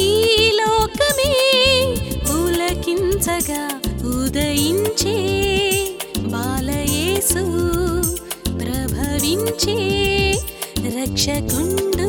ఈ లోకమే పులకించగా ఉదయించే బాలయేసు ప్రభవించే రక్షకుండు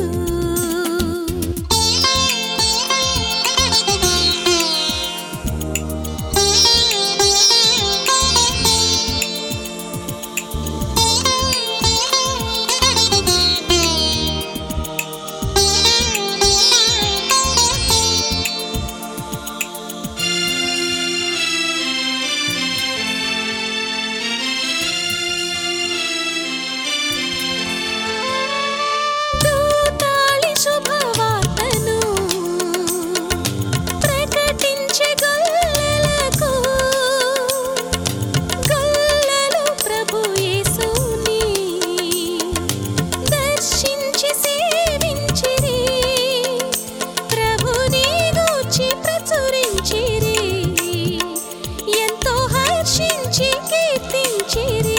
దూతాళి శుభవార్తను ప్రకటించే గొల్లలకు గొల్లలు ప్రభు యేసుని దర్శించి సేవించిరి ప్రభుని గూర్చి ప్రచురించిరి ఎంతో హర్షించి కీర్తించిరి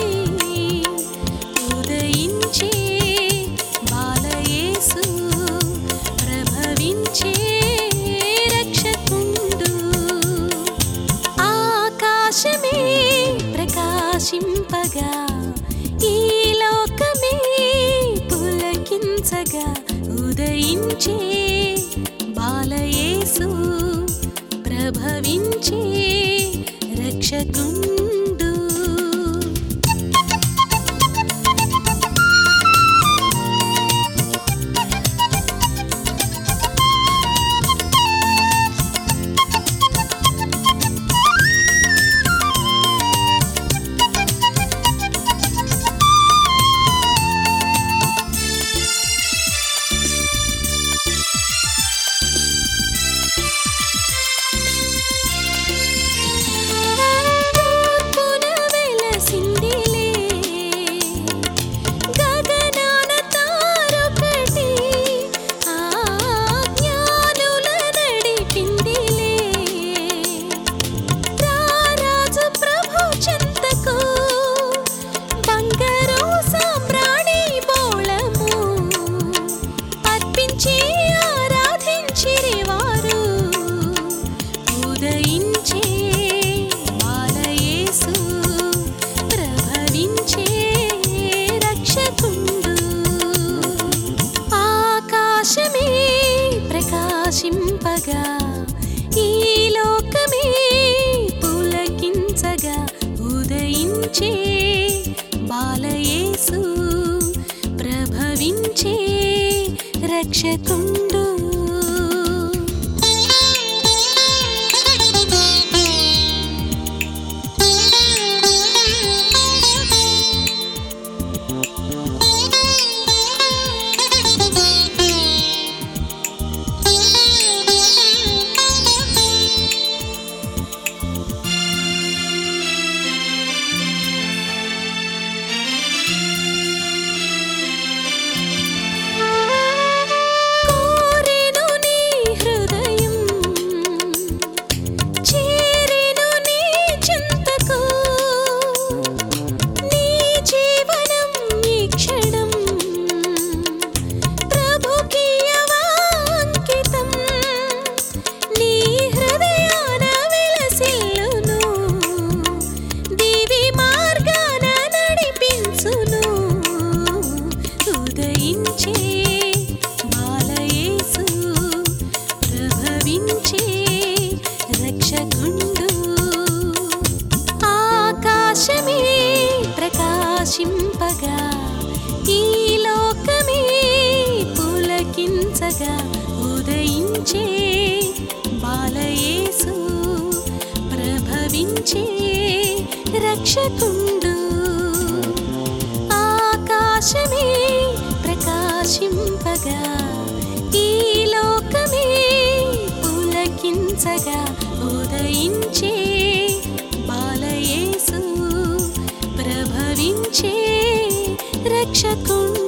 ఉదయించే బాలయేసు ప్రభవించే రక్షకుండు ఆకాశమే ప్రకాశింపగా ఈ లోకమే పులకించగా ఉదయించే బాలయేసు ప్రభవించే రక్షకుండు తూర్పున వెలసిందిలే గగనాన తారొకటి ఆ జ్ఞానుల నడిపిందిలే రారాజు ప్రభు చెంతకు బంగారు సామ్రాణి బోళము అర్పించి ఆరాధించిరి వారు ఉదయించే బాలయేసు ప్రభవించే రక్షకుండు ఆకాశమే ప్రకాశింపగా ఈ లోకమే పులకించగా ఉదయించే బాలయేసు ప్రభవించే రక్షకుండు కోరెను నీ హృదయం చేరెను నీ చింతకు నీ జీవనం ఈ క్షణం ప్రభుకియవా అంకితం నీ హృదయాన విలసిల్లును దివి మార్గాన నడిపించును ఉదయించే బాలయేసు ప్రభవించే రక్షకుండు ఆకాశమే ప్రకాశింపగా ఈ లోకమే పులకించగా ఉదయించే బాలయేసు ప్రభవించే రక్షకుండు ఆకాశమే ప్రకాశింపగా ఈ లోకమే పులకించగా ఉదయించే బాలయేసు ప్రభవించే రక్షకుండు